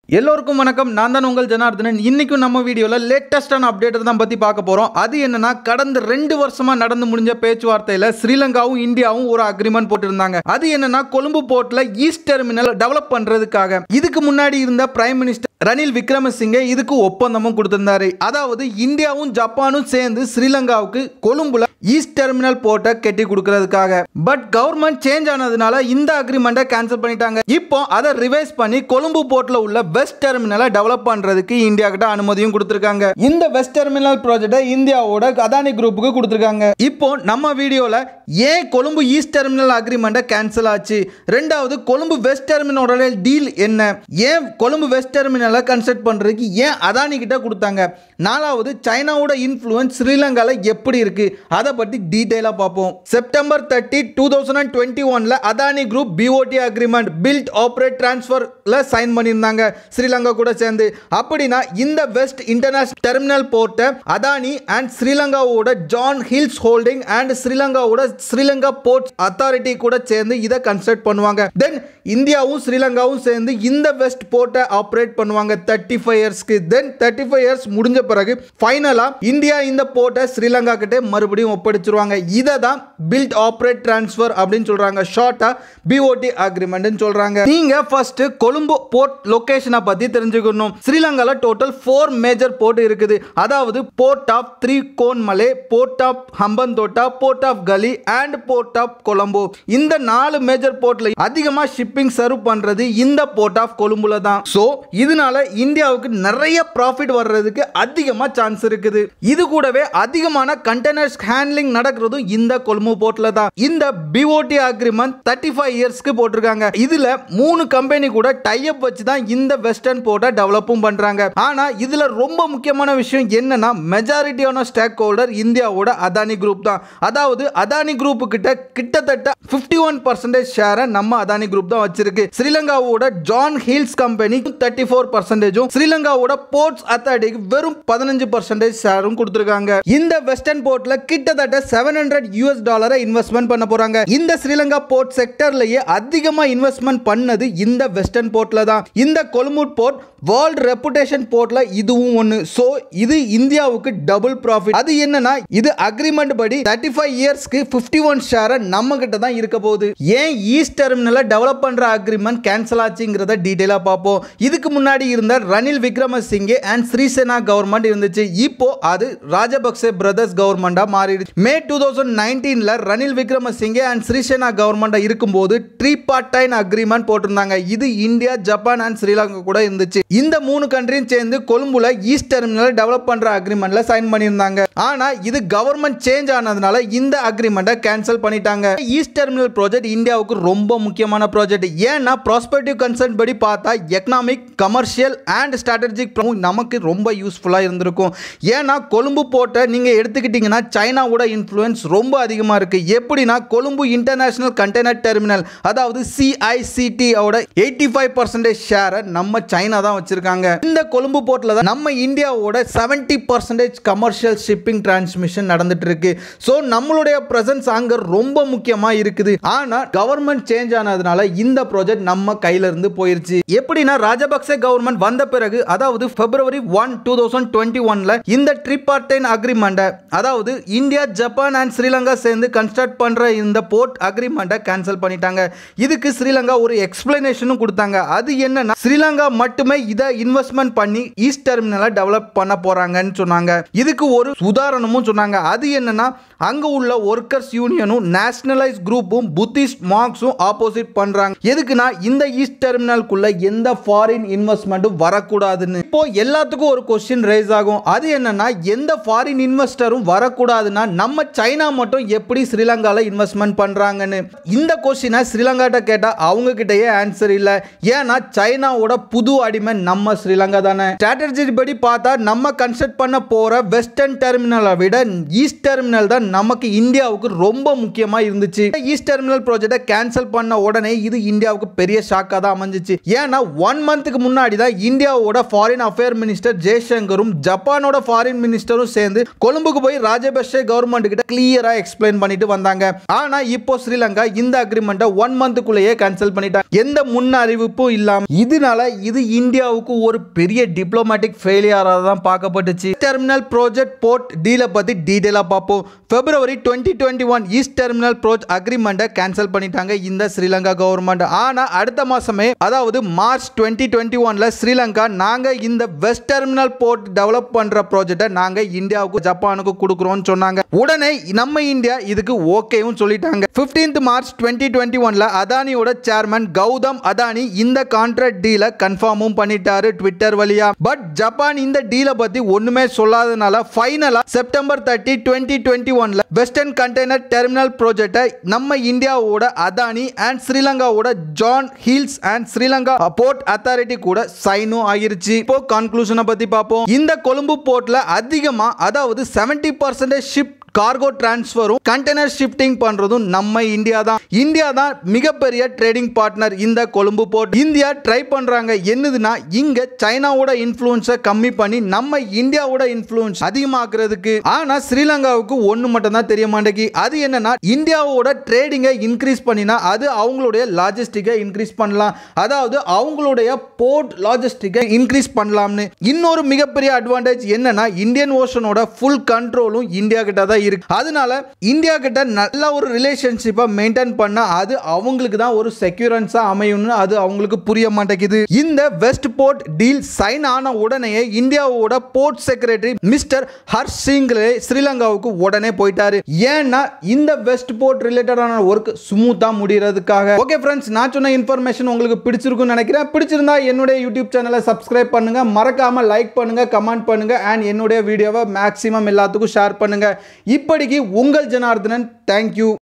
எல்லோருக்கும் வணக்கம் நான் தான் உங்கள் ஜனார்தனன் இன்னைக்கும் நம்ம வீடியோவில் லேட்டஸ்டான அப்டேட் தான் பற்றி பார்க்க போகிறோம் அது என்னன்னா கடந்த ரெண்டு வருஷமாக நடந்து முடிஞ்ச பேச்சுவார்த்தையில் ஸ்ரீலங்காவும் இந்தியாவும் ஒரு அக்ரிமெண்ட் போட்டிருந்தாங்க அது என்னன்னா கொழும்பு போர்ட்டில் ஈஸ்ட் டெர்மினல் டெவலப் பண்ணுறதுக்காக இதுக்கு முன்னாடி இருந்த பிரைம் மினிஸ்டர் ரணில் விக்ரமசிங்கே இதுக்கு ஒப்பந்தமும் கொடுத்திருந்தாரு அதாவது இந்தியாவும் ஜப்பானும் சேர்ந்து ஸ்ரீலங்காவுக்கு கொழும்புல ஈஸ்ட் டெர்மினல் போர்ட்டை கட்டி கொடுக்கறதுக்காக பட் கவர்மெண்ட் சேஞ்ச் ஆனதுனால இந்த அக்ரிமெண்ட்டை கேன்சல் பண்ணிட்டாங்க இப்போ அதை ரிவைஸ் பண்ணி கொழும்பு போர்ட்ல உள்ள வெஸ்ட் டெர்மினலை டெவலப் பண்றதுக்கு இந்தியா கிட்ட அனுமதியும் கொடுத்திருக்காங்க இந்த வெஸ்ட் டெர்மினல் ப்ராஜெக்டை இந்தியாவோட அதானி குரூப்புக்கு கொடுத்திருக்காங்க இப்போ நம்ம வீடியோல ஏன் கொழும்பு ஈஸ்ட் டெர்மினல் அக்ரிமெண்ட்டை கேன்சல் ஆச்சு ரெண்டாவது கொழும்பு வெஸ்ட் டெர்மினலோட டீல் என்ன ஏன் கொழும்பு வெஸ்ட் டெர்மினலை கன்ஸ்ட்ரக்ட் பண்றதுக்கு ஏன் அதானி கிட்ட கொடுத்தாங்க நாலாவது சைனாவோட இன்ஃப்ளூயன்ஸ் ஸ்ரீலங்கால எப்படி இருக்கு அதை பற்றி டீட்டெயிலாக பார்ப்போம் September thirty two thousand and twenty ஒன்ல Adani group BOT agreement build operate டிரான்ஸ்ஃபர்ல சைன் பண்ணியிருந்தாங்க ஸ்ரீலங்கா கூட சேர்ந்து அப்படின்னா இந்த வெஸ்ட் இன்டர்நேஷனல் டெர்மினல் போர்ட்டை அதானி அண்ட் ஸ்ரீலங்காவோட ஜான் ஹில்ஸ் ஹோல்டிங் அண்ட் ஸ்ரீலங்காவோட ஸ்ரீலங்கா போர்ட்ஸ் அத்தாரிட்டி கூட சேர்ந்து இதை கன்ஸ்ட்ரக்ட் பண்ணுவாங்க தென் இந்தியாவும் ஸ்ரீலங்காவும் சேர்ந்து இந்த வெஸ்ட் போர்ட்டை ஆப்ரேட் பண்ணுவாங்க தேர்ட்டி ஃபைவ் இயர்ஸ்க்கு தென் தேர்ட்டி ஃபைவ் இயர்ஸ் முடிஞ்ச பிறகு ஃபைனலாக இந்தியா இந்த போர்ட்டை ஸ்ரீலங்கா கிட்டே மறுபடியும் ஒப்படைச்சிருவாங்க இதை தான் பில்ட் ஆப்ரேட் டிரான்ஸ்ஃபர் அப்படின்னு சொல்கிறாங்க ஷார்ட்டாக பிஓடி அக்ரிமெண்ட்னு சொல்கிறாங்க நீங்கள் ஃபர்ஸ்ட் கொழும்பு போர்ட் லொகேஷனை பற்றி தெரிஞ்சுக்கணும் ஸ்ரீலங்காவில் டோட்டல் ஃபோர் மேஜர் போர்ட் இருக்குது அதாவது port of Trincomalee port of Hambantota port of Galle and port of Colombo இந்த நாலு மேஜர் போர்ட்ல அதிகமாக ஷிப்பிங் சர்வ் பண்ணுறது இந்த போர்ட் ஆஃப் கொழும்புல தான் ஸோ இதனால இந்தியாவுக்கு நிறைய ப்ராஃபிட் வர்றதுக்கு அதிகமாக சான்ஸ் இருக்குது இது கூடவே அதிகமான கண்டெய்னர்ஸ் ஹேண்ட்லிங் நடக்கிறதும் இந்த கொழும்பு போர்ட்ல தான் இந்த பிஓடி அக்ரிமெண்ட் தேர்ட்டி ஃபைவ் இயர்ஸ்க்கு போட்டிருக்காங்க இதுல மூணு கம்பெனி கூட டைப் வச்சு தான் இந்த வெஸ்டர்ன் போர்ட்டை டெவலப்பும் பண்றாங்க ஆனா இதுல ரொம்ப முக்கியமான விஷயம் என்னன்னா மெஜாரிட்டியான ஸ்டேக் ஹோல்டர் இந்தியாவோட அதானி குரூப் தான் அதாவது அதானி குரூப் கிட்ட கிட்டத்தட்ட 51% ஒன் பர்சன்டேஜ் ஷேரை நம்ம அதானி குரூப் தான் வச்சிருக்கு ஸ்ரீலங்காவோட John Keells company thirty four பர்சன்டேஜும் ஸ்ரீலங்காவோட போர்ட்ஸ் அத்தாரிட்டிக்கு வெறும் பதினஞ்சு பர்சன்டேஜ் ஷேரும் கொடுத்துருக்காங்க இந்த வெஸ்டர்ன் போர்ட்ல கிட்டத்தட்ட செவன் ஹண்ட்ரட் யூஎஸ் டாலரை இன்வெஸ்ட்மெண்ட் பண்ண போறாங்க இந்த ஸ்ரீலங்கா போர்ட் செக்டர்லயே அதிகமா இன்வெஸ்ட்மெண்ட் பண்ணது இந்த வெஸ்டர்ன் போர்ட்ல தான் இந்த கொழும்பூர் போர்ட் வேர்ல்ட் ரெப்புடேஷன் போர்ட்ல இதுவும் ஒன்று ஸோ இது இந்தியாவுக்கு டபுள் ப்ராஃபிட் அது என்னன்னா இது அக்ரிமெண்ட் படி தேர்ட்டி ஃபைவ் இயர்ஸ்க்கு ஃபிஃப்டி ஒன் ஷேரை நம்ம கிட்ட தான் இருக்க போகுது ஏன் ஈஸ்ட் டெர்மினலை டெவலப் பண்ற அக்ரிமெண்ட் கேன்சல் ஆச்சுங்கிறத டீட்டெயிலாக பார்ப்போம் இதுக்கு முன்னாடி இருந்த ரணில் விக்ரமசிங்கே அண்ட் ஸ்ரீசேனா கவர்மெண்ட் இருந்துச்சு இப்போ அது ராஜபக்சே பிரதர்ஸ் கவர்மெண்டா மாறிடுச்சு மே டூ தௌசண்ட் நைன்டீன்ல ரணில் விக்ரமசிங்கே அண்ட் ஸ்ரீசேனா கவர்மெண்டா இருக்கும்போது ட்ரீ பார்ட்டைன் அக்ரிமெண்ட் போட்டிருந்தாங்க இது இந்தியா ஜப்பான் அண்ட் ஸ்ரீலங்கா கூட இருந்துச்சு இந்த மூணு கண்ட்ரியும் சேர்ந்து கொழும்புல ஈஸ்ட் டெர்மினல் டெவலப் பண்ற அக்ரிமெண்ட்ல சைன் பண்ணியிருந்தாங்க ஆனா இது கவர்மெண்ட் சேஞ்ச் ஆனதுனால இந்த அக்ரிமெண்ட்டை கேன்சல் பண்ணிட்டாங்க ஈஸ்ட் டெர்மினல் ப்ராஜெக்ட் இந்தியாவுக்கு ரொம்ப முக்கியமான ப்ராஜெக்ட் ஏன்னா ப்ராஸ்பெக்டிவ் கன்சர்ன் படி பார்த்தா எக்கனாமிக் கமர்ஷியல் அண்ட் ஸ்ட்ராட்டஜிக் நமக்கு ரொம்ப யூஸ்ஃபுல்லாக இருந்திருக்கும் ஏன்னா கொழும்பு போர்ட்டை நீங்கள் எடுத்துக்கிட்டிங்கன்னா சைனாவோட இன்ஃப்ளூயன்ஸ் ரொம்ப அதிகமாக இருக்குது எப்படின்னா கொழும்பு இன்டர்நேஷனல் கண்டெய்னர் டெர்மினல் அதாவது சிஐசிடி ஓட எயிட்டி ஃபைவ் பர்சன்டேஜ் ஷேரை நம்ம சைனா தான் வச்சிருக்காங்க இந்த கொழும்பு போர்ட்டில் தான் நம்ம இந்தியாவோட seventy percentage commercial shipping transmission நடந்துட்டு இருக்கு ஸோ நம்மளுடைய பிரசன்ஸ் அங்கே ரொம்ப முக்கியமாக இருக்குது ஆனால் கவர்மெண்ட் சேஞ்ச் ஆனதுனால இந்த ப்ராஜெக்ட் நம்ம கையில இருந்து போயிருச்சு எப்படின்னா ராஜபக்சே கவர்மெண்ட் வந்த பிறகு அதாவது February one two thousand twenty ஒன்ல இந்த ட்ரிபார்டைன் அக்ரிமெண்ட்டை அதாவது இந்தியா ஜப்பான் அண்ட் ஸ்ரீலங்கா சேர்ந்து கன்ஸ்ட்ரக்ட் பண்ற இந்த போர்ட் அக்ரிமெண்ட்டை கேன்சல் பண்ணிட்டாங்க இதுக்கு ஸ்ரீலங்கா ஒரு எக்ஸ்பிளனேஷனும் கொடுத்தாங்க அது என்னன்னா ஸ்ரீலங்கா மட்டுமே இதை இன்வெஸ்ட்மெண்ட் பண்ணி ஈஸ்ட் டெர்மினலை டெவலப் பண்ண போறாங்கன்னு சொன்னாங்க இதுக்கு ஒரு உதாரணமும் சொன்னாங்க அது என்னன்னா அங்க உள்ள ஒர்க்கர்ஸ் யூனியனும் நேஷனலைஸ் குரூப்பும் புத்திஸ்ட் மார்க்ஸும் ஆப்போசிட் பண்றாங்க எதுக்குன்னா இந்த ஈஸ்ட் டெர்மினல்குள்ள எந்த ஃபாரின் இன்வெஸ்ட்மெண்ட்டும் வரக்கூடாதுன்னு இப்போ எல்லாத்துக்கும் ஒரு கொஸ்டின் ரைஸ் ஆகும் அது என்னன்னா எந்த ஃபாரின் இன்வெஸ்டரும் வரக்கூடாதுன்னா நம்ம சைனா மட்டும் எப்படி ஸ்ரீலங்கால இன்வெஸ்ட்மெண்ட் பண்றாங்கன்னு இந்த கொஸ்டினை ஸ்ரீலங்காட்ட கேட்டா அவங்க கிட்டயே ஆன்சர் இல்ல ஏன்னா சைனாவோட புது அடிமை நம்ம ஸ்ரீலங்கா தானே ஸ்ட்ராட்டஜி படி பார்த்தா நம்ம கன்ஸ்ட்ரக்ட் பண்ண போற வெஸ்டர்ன் டெர்மினலை விட ஈஸ்ட் டெர்மினல் தான் நமக்கு இந்தியாவுக்கு ரொம்ப முக்கியமா இருந்துச்சு ஈஸ்ட் டெர்மினல் ப்ராஜெக்டை கேன்சல் பண்ண உடனே இது இந்தியாவுக்கு பெரிய ஷாக்காக தான் அமைஞ்சிச்சு ஏன்னா ஒன் மந்த்துக்கு முன்னாடி ஸ்ரீலங்கா இந்தியாவோட ஃபாரின் அஃபேர் மினிஸ்டர் ஜெய்சங்கரும் ஜப்பானோட ஃபாரின் மினிஸ்டரும் சேர்ந்து கொழும்புக்கு போய் ராஜபக்ஷே கவர்மெண்ட் கிட்ட கிளியரா எக்ஸ்பிளைன் பண்ணிட்டு வந்தாங்க ஆனா இப்போ ஸ்ரீலங்கா இந்த அக்ரிமெண்ட்டை ஒன் மந்த்துக்குள்ளேயே கேன்சல் பண்ணிட்டாங்க எந்த முன் அறிவிப்பும் இல்லாம இதனால இது இந்தியாவுக்கு ஒரு பெரிய டிப்ளமேட்டிக் ஃபெயிலியராக தான் பார்க்கப்பட்டுச்சு டெர்மினல் ப்ராஜெக்ட் போர்ட் டீலை பத்தி டீடைலாக பார்ப்போம் February twenty twenty one east terminal ப்ரோஜ் அக்ரிமெண்ட்டை கேன்சல் பண்ணிட்டாங்க இந்த ஸ்ரீலங்கா கவர்மெண்ட் ஆனால் அடுத்த மாசமே அதாவது மார்ச் டுவெண்ட்டி டுவெண்ட்டி ஒன்ல ஸ்ரீலங்கா நாங்கள் இந்த வெஸ்ட் டெர்மினல் போர்ட் டெவலப் பண்ணுற ப்ராஜெக்டை நாங்கள் இந்தியாவுக்கு ஜப்பானுக்கு கொடுக்குறோம்னு சொன்னாங்க உடனே நம்ம இந்தியா இதுக்கு ஓகேவும் சொல்லிட்டாங்க ஃபிஃப்டீன்த் மார்ச் டுவெண்ட்டி டுவெண்ட்டி ஒன்ல அதானியோட சேர்மன் கௌதம் அதானி இந்த கான்ட்ராக்ட் டீலை கன்ஃபார்மும் பண்ணிட்டாரு ட்விட்டர் வழியா பட் ஜப்பான் இந்த டீலை பத்தி ஒண்ணுமே சொல்லாதனால ஃபைனலா செப்டம்பர் தேர்ட்டி டுவெண்ட்டி டுவெண்ட்டி ஒன்ல வெஸ்டர்ன் கண்டெய்னர் டெர்மினல் ப்ராஜெக்டை நம்ம இந்தியாவோட அதானி அண்ட் ஸ்ரீலங்காவோட John Keells and Sri Lanka port authority கூட சைனும் ஆகிருச்சு இப்போ கன்க்ளூஷனை பத்தி பார்ப்போம் இந்த கொழும்பு போர்ட்ல அதிகமா அதாவது செவன்டி பர்சன்டேஜ் ஷிப் கார்கோ டிரான்ஸ்ஃபரும் கண்டெய்னர் ஷிஃப்டிங் பண்றதும் நம்ம இந்தியா தான் இந்தியா தான் மிகப்பெரிய ட்ரேடிங் பார்ட்னர் இந்த கொழும்பு போர்ட் இந்தியா ட்ரை பண்றாங்க என்னதுன்னா இங்க சைனாவோட இன்ஃப்ளூயன்ஸை கம்மி பண்ணி நம்ம இந்தியாவோட இன்ஃப்ளூயன்ஸ் அதிகமாக்குறதுக்கு ஆனா ஸ்ரீலங்காவுக்கு ஒன்று மட்டும் தான் தெரிய மாட்டேங்கி அது என்னன்னா இந்தியாவோட ட்ரேடிங்கை இன்க்ரீஸ் பண்ணினா அது அவங்களுடைய லாஜிஸ்டிக்கை இன்க்ரீஸ் பண்ணலாம் அதாவது அவங்களுடைய போர்ட் லாஜிஸ்டிக்கை இன்க்ரீஸ் பண்ணலாம்னு இன்னொரு மிகப்பெரிய அட்வான்டேஜ் என்னன்னா இந்தியன் ஓஷனோட ஃபுல் கண்ட்ரோலும் இந்தியா கிட்ட தான் இருக்கு அதனால இந்தியா கிட்ட நல்ல ஒரு ரிலேஷன்ஷிப்பை மெயின்டைன் பண்ணா அது அவங்களுக்கு தான் ஒரு செக்யூரன்ஸா அமையும்னு அது அவங்களுக்கு புரிய மாட்டேங்குது இந்த வெஸ்ட் போர்ட் டீல் சைன் ஆன உடனே இந்தியாவோட போர்ட் செக்ரட்டரி மிஸ்டர் ஹர்ஷ் சிங்லே ஸ்ரீலங்காவுக்கு உடனே போயிட்டாரு ஏன்னா இந்த வெஸ்ட் போர்ட் ரிலேட்டடான ஒர்க் ஸ்மூத்தா முடியறதுக்காக ஓகே ஃப்ரெண்ட்ஸ் நான் சொன்ன இன்ஃபர்மேஷன் உங்களுக்கு பிடிச்சிருக்கும்னு நினைக்கிறேன் பிடிச்சிருந்தா என்னுடைய யூடியூப் சேனலை சப்ஸ்கிரைப் பண்ணுங்க மறக்காம லைக் பண்ணுங்க கமெண்ட் பண்ணுங்க அண்ட் என்னுடைய வீடியோவை மேக்ஸிமம் எல்லாத்துக்கும் ஷேர் பண்ணுங்க இப்படிக்கு உங்கள் ஜனார்தனன் தேங்க்யூ